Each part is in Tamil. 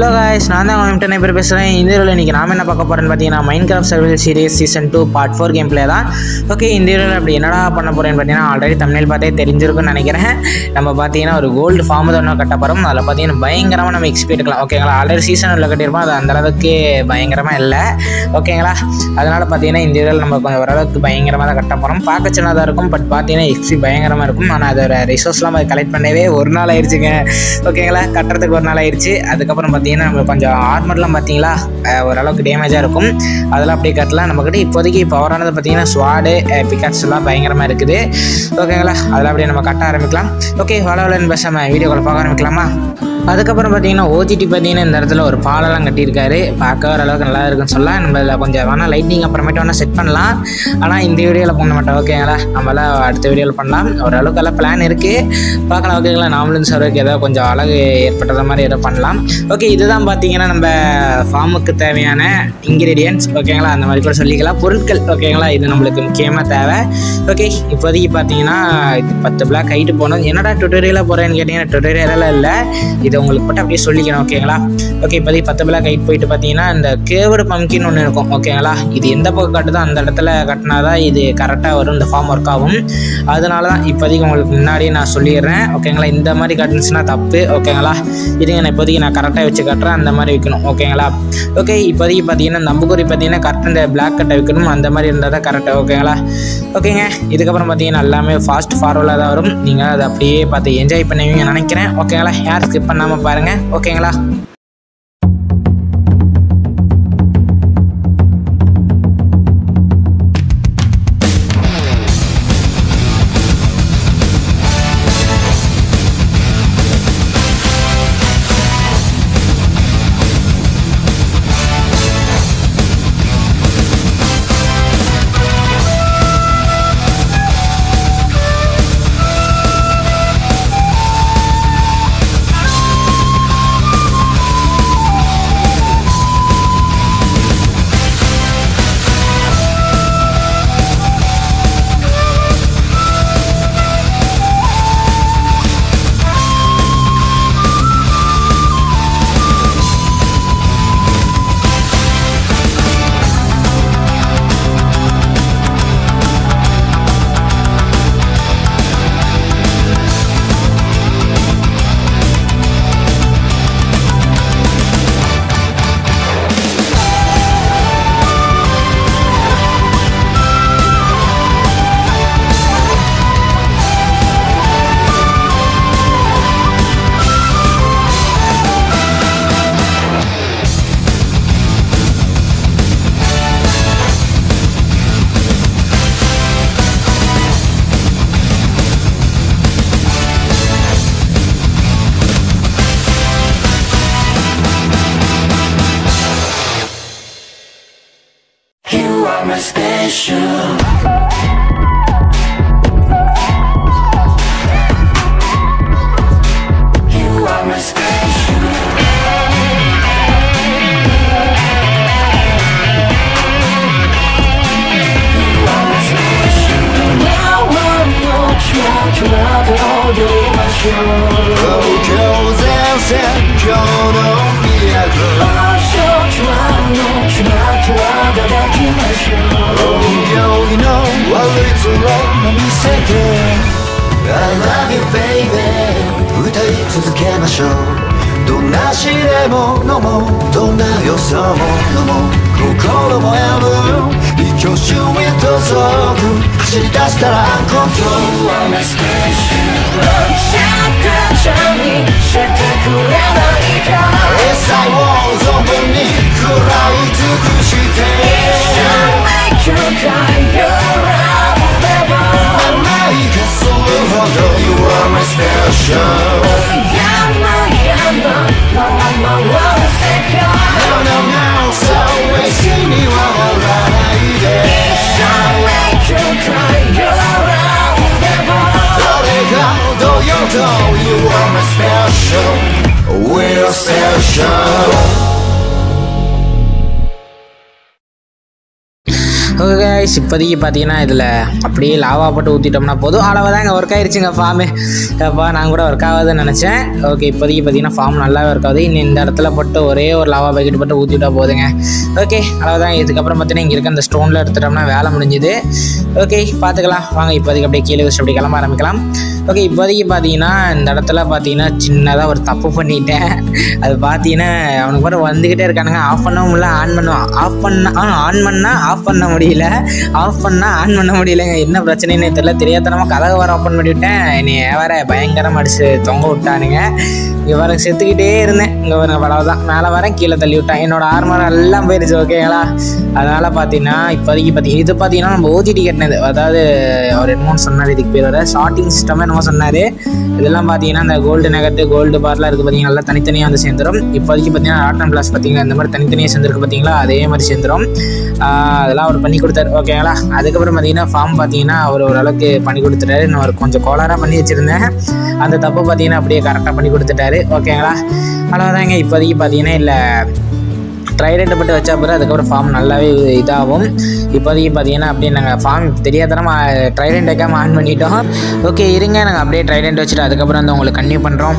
ஹலோ காய்ஸ் நான் தான் உங்கள்கிட்ட பேர் பேசுகிறேன் இந்த வீடியோவில் இன்றைக்கி நாம என்ன பார்க்க போகிறேன்னு பார்த்தீங்கன்னா Minecraft survival series season two part four gameplay தான் ஓகே இந்த வீடியோவில் அப்படி என்னடா பண்ண போகிறேன்னு பார்த்தீங்கன்னா ஆல்ரெடி தமிழ் பார்த்தே தெரிஞ்சிருக்கும்னு நினைக்கிறேன் நம்ம பார்த்தீங்கன்னா ஒரு கோல்டு ஃபார்ம் தான் கட்ட போகிறோம் அதில் பார்த்தீங்கன்னா பயங்கரமாக நம்ம எக்ஸ்பி எடுக்கலாம் ஓகேங்களா ஆல்ரெடி சீசன் உள்ள கட்டியிருப்போம் அது அந்த அளவுக்கு பயங்கரமாக இல்லை ஓகேங்களா அதனால் பார்த்தீங்கன்னா இந்த வீடியோவில் நம்ம கொஞ்சம் ஓரளவுக்கு பயங்கரமாக தான் கட்ட போகிறோம் பார்க்க சின்னதாக இருக்கும் பட் பார்த்தீங்கன்னா எக்ஸ்பி பயங்கரமாக இருக்கும் ஆனால் அதோட ரிசோர்ஸ்லாம் கலெக்ட் பண்ணவே ஒரு நாள் ஆயிடுச்சுங்க ஓகேங்களா கட்டுறதுக்கு ஒரு நாள் ஆயிடுச்சு அதுக்கப்புறம் பார்த்தீங்கன்னா நம்ம கொஞ்சம் ஆர்மர்லாம் பார்த்தீங்களா அஹ் ஓரளவுக்கு டேமேஜாக இருக்கும் அதெல்லாம் அப்படியே கட்டலாம் நம்மக்கிட்ட இப்போதைக்கு பவரானது பார்த்தீங்கன்னா ஸ்வாடு பிகாட்ஸ் எல்லாம் பயங்கரமாக இருக்குது ஓகேங்களா அதெல்லாம் அப்படியே நம்ம கட்ட ஆரம்பிக்கலாம் ஓகே வளவலன்னு பேசாம வீடியோக்களை பார்க்க ஆரம்பிக்கலாமா அதுக்கப்புறம் பார்த்தீங்கன்னா ஓஜிடி பார்த்தீங்கன்னா இந்த இடத்துல ஒரு பாலெல்லாம் கட்டியிருக்காரு பார்க்க ஓரளவுக்கு நல்லா இருக்குன்னு சொல்லலாம் நம்ம இதில் கொஞ்சம் வேணால் லைட்டிங் அப்புறமேட்டு வேணால் செட் பண்ணலாம் ஆனால் இந்த வீடியோவில் பண்ண மாட்டோம் ஓகேங்களா நம்மளாம் அடுத்த வீடியோவில் பண்ணலாம் ஓரளவுக்கு எல்லாம் பிளான் இருக்குது பார்க்கலாம் ஓகேங்களா நாமளும் சர்வருக்கு ஏதோ கொஞ்சம் அழகு ஏற்பட்டது மாதிரி ஏதோ பண்ணலாம் ஓகே இதுதான் பார்த்தீங்கன்னா நம்ம ஃபார்முக்கு தேவையான இன்க்ரீடியன்ட்ஸ் ஓகேங்களா அந்த மாதிரி கூட சொல்லிக்கலாம் பொருட்கள் ஓகேங்களா இது நம்மளுக்கு முக்கியமாக தேவை ஓகே இப்போதைக்கு பார்த்தீங்கன்னா இது பத்து பிளாக் ஹைட்டு போகணும் என்னடா டுட்டோரியலாக போகிறேன்னு கேட்டிங்கன்னா டுட்டோரியலாம் இல்லை இது உங்களுக்கு மட்டும் அப்படியே சொல்லிக்கணும் ஓகேங்களா ஓகே இப்போதைக்கு பத்து பிளாக் ஹைட் போயிட்டு பார்த்தீங்கன்னா இந்த கேவடு பம்கின் ஒன்று இருக்கும் ஓகேங்களா இது எந்த பக்கம் கட்டுதோ அந்த இடத்துல கட்டினா தான் இது கரெக்டாக வரும் இந்த ஃபார்ம் ஒர்க் ஆகும் அதனால தான் இப்போதைக்கு உங்களுக்கு முன்னாடியே நான் சொல்லிடுறேன் ஓகேங்களா இந்த மாதிரி கட்டுனுச்சுன்னா தப்பு ஓகேங்களா இதுங்க நான் இப்போதைக்கு நான் கரெக்டாக வச்சு கட்டுறேன் அந்த மாதிரி வைக்கணும் ஓகேங்களா ஓகே இப்போதைக்கு பார்த்தீங்கன்னா இந்த அம்புக்குறி பார்த்தீங்கன்னா கரெக்டாக இந்த பிளாக் கட்டை வைக்கணும் அந்த மாதிரி இருந்தால் தான் கரெக்டாக ஓகேங்களா ஓகேங்க இதுக்கப்புறம் பார்த்தீங்கன்னா எல்லாமே ஃபாஸ்ட் ஃபார்வர்டாக தான் வரும் நீங்கள் அதை அப்படியே பார்த்து என்ஜாய் பண்ணுவீங்க நினைக்கிறேன் ஓகேங்களா யார் ஸ்கிப் பண்ணாமல் பாருங்கள் ஓகேங்களா You are my special. You are my special. You are my special. Now I'm your child, child, all day my show. 今日前線今日の都 Oh, show, child, no, child, child, 抱きましょう。 行儀の悪い面を見せて I love you baby 歌い続けましょうどんな試練も飲もうどんな予想も飲もう心もやむ一挙手へと走る走り出したらアンコントロール You are my special シャッターちゃんにしてくれないかエサを存分に食らい尽くして Shall make you cry You're unbelievable 甘いかするほど You are my special Yama yama No one no one second No no no そう嬉しいにはならないで Shall make you cry You're unbelievable 誰がどうようと You are my special We're special okay guys, இப்போதைக்கு பார்த்தீங்கன்னா இதில் அப்படியே லாவா போட்டு ஊற்றிட்டோம்னா போதும் அளவு தாங்க ஒர்க் ஆயிருச்சுங்க ஃபார்மு அப்பா நான் கூட ஒர்க் ஆகாதுன்னு நினச்சேன் ஓகே இப்போதைக்கு பார்த்தீங்கன்னா ஃபார்ம் நல்லாவே ஒர்க் ஆகுது இன்னும் இந்த இடத்துல போட்டு ஒரே ஒரு லாவா பக்கெட் போட்டு ஊற்றிட்டா போதுங்க ஓகே அளவுதான் இதுக்கப்புறம் பார்த்தீங்கன்னா இங்கே இருக்க அந்த ஸ்டோனில் எடுத்துட்டோம்னா வேலை முடிஞ்சுது ஓகே பார்த்துக்கலாம் வாங்க இப்போதைக்கு அப்படியே கீழே வச்சு அப்படி கிளம்ப ஆரம்பிக்கலாம் ஓகே இப்போதைக்கு பார்த்தீங்கன்னா இந்த இடத்துல பார்த்தீங்கன்னா சின்னதாக ஒரு தப்பு பண்ணிட்டேன் அது பார்த்தீங்கன்னா அவனுக்கு பாரு வந்துக்கிட்டே இருக்கானுங்க ஆஃப் பண்ணவும் முடியல ஆன் பண்ணுவான் ஆஃப் பண்ண ஆ ஆன் பண்ணால் ஆஃப் பண்ண முடியல ஆஃப் பண்ணால் ஆன் பண்ண முடியலங்க என்ன பிரச்சனைன்னு தெரியல தெரியாதனமாக கதவை வர ஓப்பன் பண்ணிவிட்டேன் என்னை வேற பயங்கரமாக அடிச்சு தொங்க விட்டானுங்க இங்கே வர செத்துக்கிட்டே இருந்தேன் இங்கே வர அவ்வளோதான் மேலே வரேன் கீழே தள்ளி விட்டான் என்னோட ஆர்மர் எல்லாம் போயிருச்சு ஓகேங்களா அதனால் பார்த்தீங்கன்னா இப்போதைக்கு பார்த்தீங்கன்னா இது பார்த்தீங்கன்னா நம்ம ஓஜிடி கட்டினது அதாவது அவர் என்னமோ சொன்னார் இதுக்கு பேர் வர ஷார்ட்டிங் சிஸ்டமே என்னமோ சொன்னார் இதெல்லாம் பார்த்தீங்கன்னா இந்த கோல்டு நகட்டு கோல்டு பார்லாம் இருக்குது பார்த்தீங்கன்னா எல்லாம் தனித்தனியாக வந்து சேர்ந்துடும் இப்போதைக்கு பார்த்தீங்கன்னா ஆட்டம் பிளாஸ் பார்த்தீங்கன்னா இந்த மாதிரி தனித்தனியாக சேர்ந்துருக்கு பார்த்தீங்களா அதே மாதிரி சேர்ந்துடும் ஆஹ் அதெல்லாம் அவர் பண்ணி கொடுத்தாரு ஓகேங்களா அதுக்கப்புறம் பார்த்தீங்கன்னா ஃபார்ம் பார்த்தீங்கன்னா அவர் ஓரளவுக்கு பண்ணி கொடுத்துட்டாரு நான் ஒரு கொஞ்சம் கோளாராக பண்ணி வச்சுருந்தேன் அந்த தப்பு பார்த்தீங்கன்னா அப்படியே கரெக்டாக பண்ணி கொடுத்துட்டாரு ஓகேங்களா அவ்வளோதாங்க இப்போதைக்கு பார்த்தீங்கன்னா இல்லை ட்ரைடெண்ட்டை போட்டு வச்சா பிறகு அதுக்கப்புறம் ஃபார்ம் நல்லாவே இதாகும் இப்போதைக்கு பார்த்தீங்கன்னா அப்படியே நாங்கள் ஃபார்ம் தெரியாதனமாக ட்ரைடெண்ட் வைக்காமல் ஆன் பண்ணிட்டோம் ஓகே இருங்க நாங்கள் அப்படியே ட்ரைடெண்ட் வச்சுட்டு அதுக்கப்புறம் வந்து உங்களுக்கு கன்டினியூ பண்ணுறோம்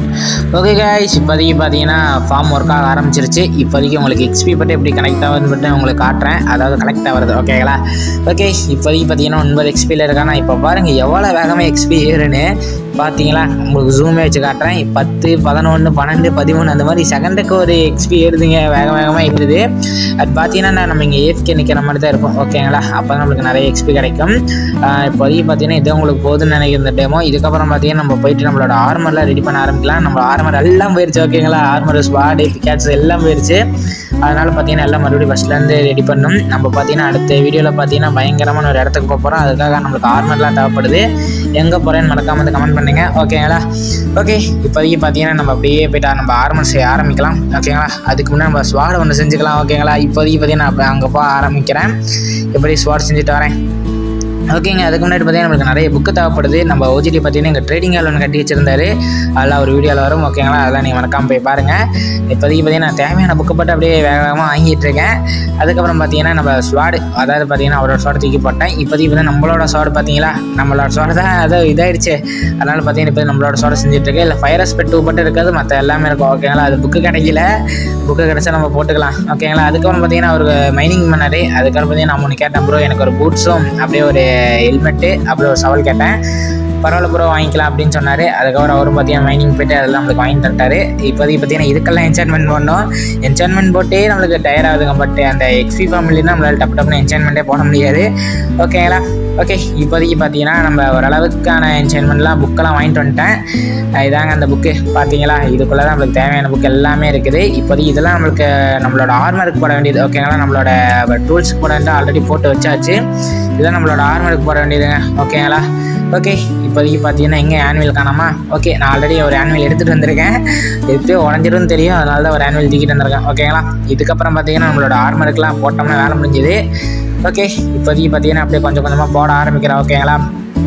ஓகே காய்ஸ் இப்போதைக்கு பார்த்தீங்கன்னா ஃபார்ம் ஒர்க் ஆக ஆரம்பிச்சிருச்சு இப்போதைக்கு உங்களுக்கு எக்ஸ்பி பட்டு எப்படி கனெக்ட் ஆகுதுன்னு மட்டும் உங்களுக்கு காட்டுறேன் அதாவது கனெக்ட் ஆகுறது ஓகேங்களா ஓகே இப்போதைக்கு பார்த்தீங்கன்னா ஒன்பது எக்ஸ்பியில் இருக்கானா இப்போ பாருங்கள் எவ்வளோ வேகமாக எக்ஸ்பி ஏறுன்னு பார்த்தீங்களா உங்களுக்கு ஜூமே வச்சு காட்டுறேன் பத்து பதினொன்று பன்னெண்டு பதிமூணு அந்த மாதிரி செகண்டுக்கு ஒரு எக்ஸ்பி ஏறுதுங்க வேக வேகமாக ஏறுது அது பார்த்தீங்கன்னா நம்ம இங்கே ஏஃப்கே நிற்கிற மாதிரி தான் இருக்கும் ஓகேங்களா அப்போ தான் நம்மளுக்கு நிறைய எக்ஸ்பி கிடைக்கும் ஆஹ் இப்போதைக்கு பார்த்தீங்கன்னா இது உங்களுக்கு போதுன்னு நினைக்கிற இந்த டேமோ இதுக்கப்புறம் பார்த்தீங்கன்னா நம்ம போயிட்டு நம்மளோட ஆர்மர்லாம் ரெடி பண்ண ஆரம்பிக்கலாம் நம்ம ஆர்மர் எல்லாம் போயிருச்சு ஓகேங்களா ஆர்மர் ஸ்பாடு பிகாட்ஸ் எல்லாம் போயிருச்சு அதனால் பார்த்தீங்கன்னா எல்லாம் மறுபடியும் ஃபஸ்ட்லேருந்து ரெடி பண்ணணும் நம்ம பார்த்தீங்கன்னா அடுத்த வீடியோவில் பார்த்தீங்கன்னா பயங்கரமான ஒரு இடத்துக்கு போக போகிறோம் அதுக்காக நம்மளுக்கு ஆர்மர்லாம் தேவைப்படுது எங்கே போகிறேன்னு மறக்காம வந்து கமெண்ட் பண்ணுங்க ஓகேங்களா ஓகே இப்போதைக்கு பார்த்தீங்கன்னா நம்ம அப்படியே போயிட்டு நம்ம ஆர்மர் செய்ய ஆரம்பிக்கலாம் ஓகேங்களா அதுக்கு முன்னாடி நம்ம ஸ்வாட் ஒன்று செஞ்சுக்கலாம் ஓகேங்களா இப்போதைக்கு பார்த்தீங்கன்னா நான் அங்கே போக ஆரம்பிக்கிறேன் எப்படி ஸ்வாட் செஞ்சுட்டு வரேன் ஓகேங்க அதுக்கு முன்னாடி பார்த்தீங்கன்னா நம்மளுக்கு நிறைய புக்கு தேவைப்படுது நம்ம ஓஜிடி பார்த்தீங்கன்னா எங்கள் ட்ரேடிங் ஹால் ஒன்று கட்டி வச்சிருந்தாரு அதெல்லாம் ஒரு வீடியோவில் வரும் ஓகேங்களா அதெல்லாம் நீங்கள் மறக்காமல் போய் பாருங்கள் இப்போதைக்கு பார்த்தீங்கன்னா நான் தேவையான புக்கு போட்டு அப்படியே வேக வேகமாக வாங்கிட்டு இருக்கேன் அதுக்கப்புறம் பார்த்தீங்கன்னா நம்ம ஸ்வாடு அதாவது பார்த்தீங்கன்னா அவரோட ஸ்வாடு தூக்கி போட்டேன் இப்போதைக்கு பார்த்தீங்கன்னா நம்மளோட ஸ்வாடு பார்த்தீங்களா நம்மளோட ஸ்வாடு தான் அது இதாயிடுச்சு அதனால் பார்த்தீங்கன்னா இப்போ நம்மளோட ஸ்வாடு செஞ்சுட்டு இருக்கேன் இல்லை ஃபயர் ஸ்பெட் டூ மட்டும் இருக்காது மற்ற எல்லாமே இருக்கும் ஓகேங்களா அது புக்கு கிடைக்கல புக்கு கிடைச்சா நம்ம போட்டுக்கலாம் ஓகேங்களா அதுக்கப்புறம் பார்த்தீங்கன்னா அவருக்கு மைனிங் பண்ணாரு அதுக்கப்புறம் பார்த்தீங்கன்னா நான் ஒன்று கேட்டேன் ப்ரோ எனக்கு ஒரு பூட்ஸும் அப்படியே ஒரு ஹெல்மெட்டு அப்புறம் ஒரு சவல் கேட்டேன் பரவாயில்ல ப்ரோ வாங்கிக்கலாம் அப்படின்னு சொன்னார் அதுக்கப்புறம் அவரும் பார்த்தீங்கன்னா மைனிங் போயிட்டு அதெல்லாம் நம்மளுக்கு வாங்கி தட்டாரு இப்போதைக்கு பார்த்தீங்கன்னா இதுக்கெல்லாம் என்சான்மெண்ட் பண்ணோம் என்சான்மெண்ட் போட்டே நம்மளுக்கு டயர் ஆகுதுங்க பட் அந்த எக்ஸ்பி ஃபேமிலினா நம்மளால் டப்பு டப்புனு என்சான்மெண்ட்டே போட முடியாது ஓகேங்களா ஓகே இப்போதைக்கு பார்த்தீங்கன்னா நம்ம ஓரளவுக்கான என்சான்மெண்ட்லாம் புக்கெல்லாம் வாங்கிட்டு வந்துட்டேன் அஹ் இதாங்க அந்த புக்கு பார்த்தீங்களா இதுக்குள்ளே தான் நம்மளுக்கு தேவையான புக் எல்லாமே இருக்குது இப்போதைக்கு இதெல்லாம் நம்மளுக்கு நம்மளோட ஆர்மருக்கு போட வேண்டியது ஓகேங்களா நம்மளோட டூல்ஸுக்கு போட வேண்டியது ஆல்ரெடி போட்டு வச்சாச்சு இதெல்லாம் நம்மளோட ஆர்மருக்கு போட வேண்டியதுங்க ஓகேங்களா ஓகே இப்போதைக்கு பார்த்தீங்கன்னா எங்கே ஆனுவல் காணாமா ஓகே நான் ஆல்ரெடி ஒரு ஆனுவல் எடுத்துகிட்டு வந்திருக்கேன் எப்படியோ உடஞ்சிரும் தெரியும் அதனால தான் ஒரு ஆனுவல் தூக்கிட்டு வந்திருக்கேன் ஓகேங்களா இதுக்கப்புறம் பார்த்தீங்கன்னா நம்மளோட ஆர்மருக்குலாம் போட்டோம்னா வேலை முடிஞ்சுது ஓகே இப்போதைக்கு பார்த்தீங்கன்னா அப்படியே கொஞ்சம் கொஞ்சமாக போட ஆரம்பிக்கிறேன் ஓகேங்களா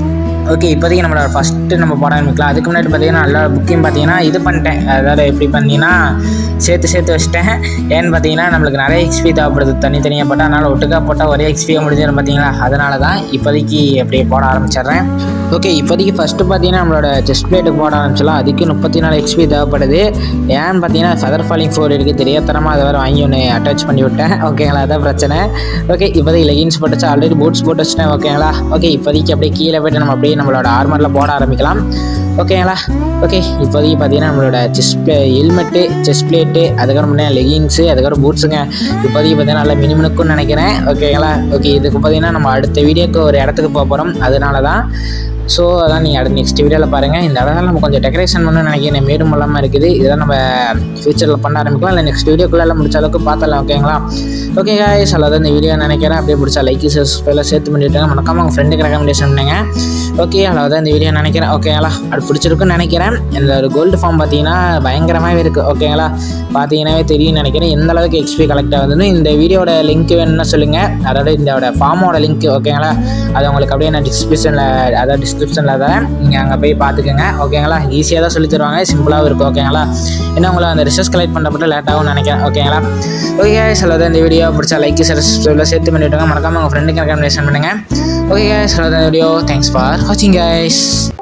ஓகே இப்போதைக்கு நம்மளோட ஃபஸ்ட்டு நம்ம போட ஆரம்பிக்கலாம் அதுக்கு முன்னாடி பார்த்தீங்கன்னா நல்லா புக்கிங் பார்த்தீங்கன்னா இது பண்ணிட்டேன் அதாவது எப்படி பண்ணீங்கன்னா சேர்த்து சேர்த்து வச்சிட்டேன் ஏன்னு பார்த்தீங்கன்னா நம்மளுக்கு நிறைய எக்ஸ்பி தேவைப்படுது தனித்தனியாக போட்டால் அதனால் ஒட்டுக்கா போட்டால் ஒரே எக்ஸ்பியாக முடிஞ்சிடும் பார்த்தீங்களா அதனால தான் இப்போதைக்கு அப்படியே போட ஆரம்பிச்சிடுறேன் ஓகே இப்போதைக்கு ஃபஸ்ட்டு பார்த்தீங்கன்னா நம்மளோட செஸ்ட் பிளேட்டுக்கு போட ஆரம்பிச்சலாம் அதுக்கு முப்பத்தி நாலு எக்ஸ்பி தேவைப்படுது ஏன்னு பார்த்தீங்கன்னா ஃபெதர் ஃபாலிங் ஃபோர் இருக்குது தெரியாதனமாக அதை வேறு வாங்கி ஒன்று அட்டாச் பண்ணி விட்டேன் ஓகேங்களா அதான் பிரச்சனை ஓகே இப்போதைக்கு லெகின்ஸ் போட்டுச்சு ஆல்ரெடி பூட்ஸ் போட்டு வச்சிட்டேன் ஓகேங்களா ஓகே இப்போதைக்கு அப்படியே கீழே போய்ட்டு நம்ம அப்படியே நம்மளோட ஆர்மரில் போட ஆரம்பிக்கலாம் ஓகேங்களா ஓகே இப்போதைக்கு பார்த்தீங்கன்னா நம்மளோட chest plate helmet chest plate அதுக்கப்புறம் பார்த்தீங்கன்னா லெகின்ஸு அதுக்கப்புறம் பூட்ஸுங்க இப்போதைக்கு பார்த்தீங்கன்னா நல்லா மினிமனுக்குன்னு நினைக்கிறேன் ஓகேங்களா ஓகே இதுக்கு பார்த்தீங்கன்னா நம்ம அடுத்த வீடியோக்கு ஒரு இடத்துக்கு போக போகிறோம் அதனால தான் ஸோ அதான் நீங்கள் அடுத்த நெக்ஸ்ட் வீடியோவில் பாருங்கள் இந்த இடத்துல நம்ம கொஞ்சம் டெக்கரேஷன் பண்ணணும்னு நினைக்கிறேன் மேடும் இல்லாமல் இருக்குது இதெல்லாம் நம்ம ஃபியூச்சரில் பண்ண ஆரம்பிக்கலாம் இல்லை நெக்ஸ்ட் வீடியோக்குள்ளே முடிச்ச அளவுக்கு பார்த்தலாம் ஓகேங்களா ஓகே guys அவ்வளோதான் இந்த வீடியோ நினைக்கிறேன் அப்படியே பிடிச்சா லைக் எல்லாம் சேர்த்து பண்ணிவிட்டாங்க மறக்காம உங்கள் ஃப்ரெண்டுக்கு ரெக்கமெண்டேஷன் பண்ணுங்க ஓகே அவ்வளோதான் இந்த வீடியோ நினைக்கிறேன் ஓகேங்களா அது பிடிச்சிருக்குன்னு நினைக்கிறேன் இந்த ஒரு கோல்டு ஃபார்ம் பார்த்தீங்கன்னா பயங்கரமாகவே இருக்குது ஓகேங்களா பார்த்தீங்கன்னாவே தெரியும்னு நினைக்கிறேன் எந்த அளவுக்கு எக்ஸ்பி கலெக்ட் ஆகுதுன்னு இந்த வீடியோட லிங்க் வேணும்னா சொல்லுங்கள் அதோட இந்த ஃபார்மோட லிங்க் ஓகேங்களா அது உங்களுக்கு அப்படியே நான் டிஸ்கிரிப்ஷனில் அதாவது டிஸ்கிரிப்ஷனில் தரேன் நீங்கள் அங்கே போய் பார்த்துக்கோங்க ஓகேங்களா ஈஸியாக தான் சொல்லி தருவாங்க சிம்பிளாகவும் இருக்கும் ஓகேங்களா ஏன்னா உங்களை அந்த ரிசர்ச் கலெக்ட் பண்ணுறப்பட்டு லேட்டாகவும் நினைக்கிறேன் ஓகேங்களா ஓகே சொல்லதான் இந்த வீடியோ பிடிச்சா லைக் சப்ஸ்கிரைபில் சேர்த்து பண்ணி விட்டுங்க மறக்காம உங்கள் ஃப்ரெண்டுக்கு ரெக்கமெண்டேஷன் பண்ணுங்கள் ஓகே சொல்லதான் இந்த வீடியோ தேங்க்ஸ் ஃபார் வாட்சிங் கைஸ்